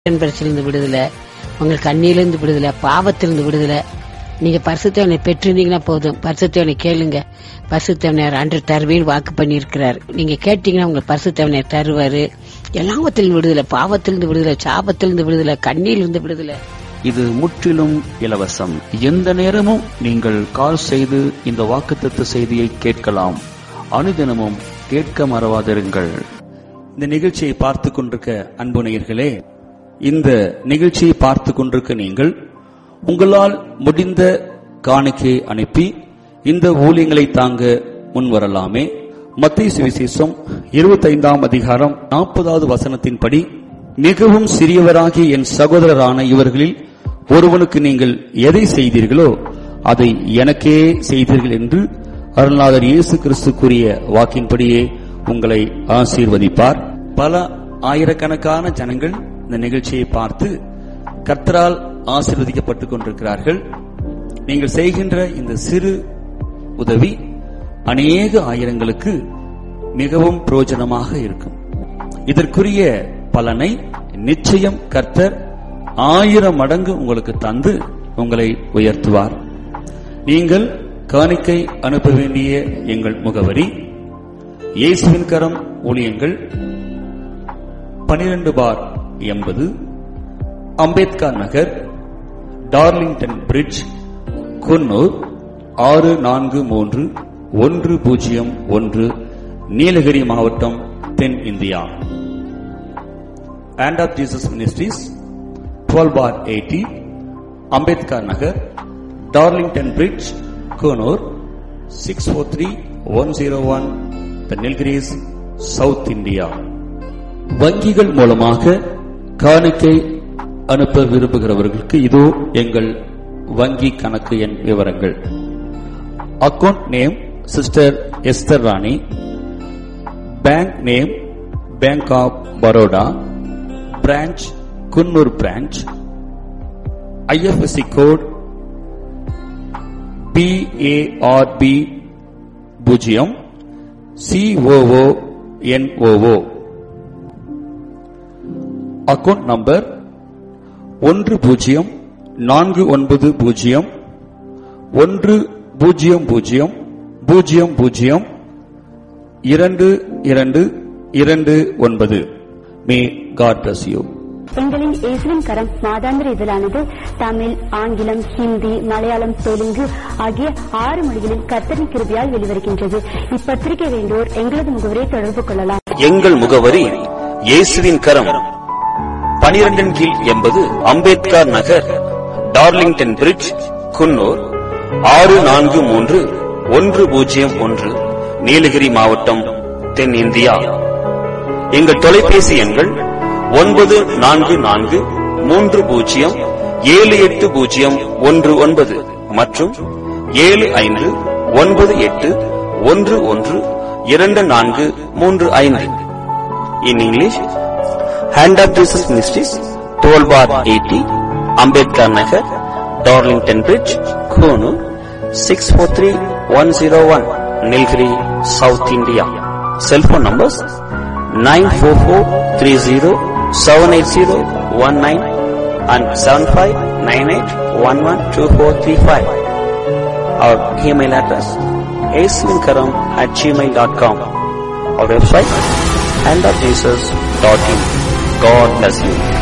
பிரச்சனையிலிருந்து விடுதலை உங்கள் கண்ணியிலிருந்து விடுதலை பாவத்திலிருந்து விடுதலை நீங்க பரிசுத்தவனை பெற்றிருந்தீங்கன்னா போதும் பரிசுத்தவனை கேளுங்க பரிசுத்தவனையர் அன்று தருவேன் வாக்கு பண்ணியிருக்கிறார் நீங்க கேட்டீங்கன்னா உங்க பரிசுத்தவனையர் தருவாரு எல்லாவத்திலிருந்து விடுதலை பாவத்திலிருந்து விடுதலை சாபத்திலிருந்து விடுதலை கண்ணியிலிருந்து விடுதலை இது முற்றிலும் இலவசம் எந்த நேரமும் நீங்கள் கால் செய்து இந்த வாக்குத்தத்த செய்தியை கேட்கலாம் அனுதினமும் கேட்க மறவாதிருங்கள் இந்த நிகழ்ச்சியை பார்த்து கொண்டிருக்க அன்பு நேயர்களே இந்த நிகழ்ச்சியை பார்த்து கொண்டிருக்க நீங்கள் உங்களால் முடிந்த காணிக்கையை அனுப்பி இந்த ஊழியங்களை தாங்க முன்வரலாமே மத்திய சுவிசேஷம் இருபத்தைந்தாம் அதிகாரம் நாற்பதாவது வசனத்தின்படி மிகவும் சிறியவராகிய என் சகோதரரான இவர்களில் ஒருவனுக்கு நீங்கள் எதை செய்தீர்களோ அதை எனக்கே செய்தீர்கள் என்று அருள்நாதர் இயேசு கிறிஸ்து கூறிய வாக்கின்படியே உங்களை ஆசீர்வதிப்பார் பல ஆயிரக்கணக்கான ஜனங்கள் இந்த நிகழ்ச்சியை பார்த்து கர்த்தரால் ஆசீர்வதிக்கப்பட்டுக் கொண்டிருக்கிறார்கள் நீங்கள் செய்கின்ற இந்த சிறு உதவி அநேக ஆயிரங்களுக்கு மிகவும் பிரயோஜனமாக இருக்கும் இதற்குரிய பலனை நிச்சயம் கர்த்தர் ஆயிரம் மடங்கு உங்களுக்கு தந்து உங்களை உயர்த்துவார் நீங்கள் காணிக்கை அனுப்ப வேண்டிய எங்கள் முகவரி இயேசுவின் கரம் ஊழியங்கள் பனிரெண்டு பார் எண்பது அம்பேத்கர் நகர் டார்லிங்டன் பிரிட்ஜ் குன்னூர் ஆறு நான்கு மூன்று ஒன்று பூஜ்ஜியம் ஒன்று நீலகிரி மாவட்டம் தென் India and of Jesus Ministries, 12 bar 80, Ambedkar Nagar, Darlington Bridge, Konur, 643-101, The Nilgiris, South India. வங்கிகள் மூலமாக காணிக்கை அனுப்ப விரும்புகிறவர்களுக்கு இதோ எங்கள் வங்கி கணக்கு எண் விவரங்கள் account name sister Esther Rani bank name bank of Baroda branch Coonoor branch IFSC code BARB பூஜ்ஜியம் சிஓஓ என்ஓஓ அக்கவுண்ட் நம்பர் ஒன்று பூஜ்ஜியம் நான்கு ஒன்பது பூஜ்ஜியம் ஒன்று பூஜ்ஜியம் பூஜ்ஜியம் பூஜ்ஜியம் பூஜ்ஜியம் இரண்டு இரண்டு இரண்டு ஒன்பது மே காட் பிளஸ் யூ எங்களின் இயேசுவின் கரம் மாதாந்திர இதழானது தமிழ் ஆங்கிலம் ஹிந்தி மலையாளம் தெலுங்கு ஆகிய ஆறு மொழிகளில் கர்த்தரின் கிருபியால் வெளிவருகின்றது இப்பத்திரிகை வேண்டோர் எங்களது முகவரை தொடர்பு கொள்ளலாம் எங்கள் முகவரி இயேசுவின் கரம் பனிரெண்டின் கீழ் எண்பது அம்பேத்கர் நகர் டார்லிங்டன் பிரிட்ஜ் குன்னூர் ஆறு நான்கு மூன்று ஒன்று பூஜ்ஜியம் ஒன்று நீலகிரி மாவட்டம் தென் இந்தியா எங்கள் தொலைபேசி எண்கள் ஒன்பது நான்கு நான்கு மூன்று பூஜ்ஜியம் ஏழு எட்டு பூஜ்ஜியம் ஒன்று ஒன்பது மற்றும் ஏழு ஐந்து ஒன்பது எட்டு ஒன்று ஒன்று இரண்டு நான்கு மூன்று ஐந்து in English hand of Jesus ministries twelve bar eighty Ambedkar Nagar Darlington bridge Coonoor six four three one zero one Nilgiri south India cellphone numbers nine four four three zero seven eight zero one nine and seven five nine eight one one two four three five our email address Yesuvinkaram at Gmail dot com our website and of Jesus.in. God bless you.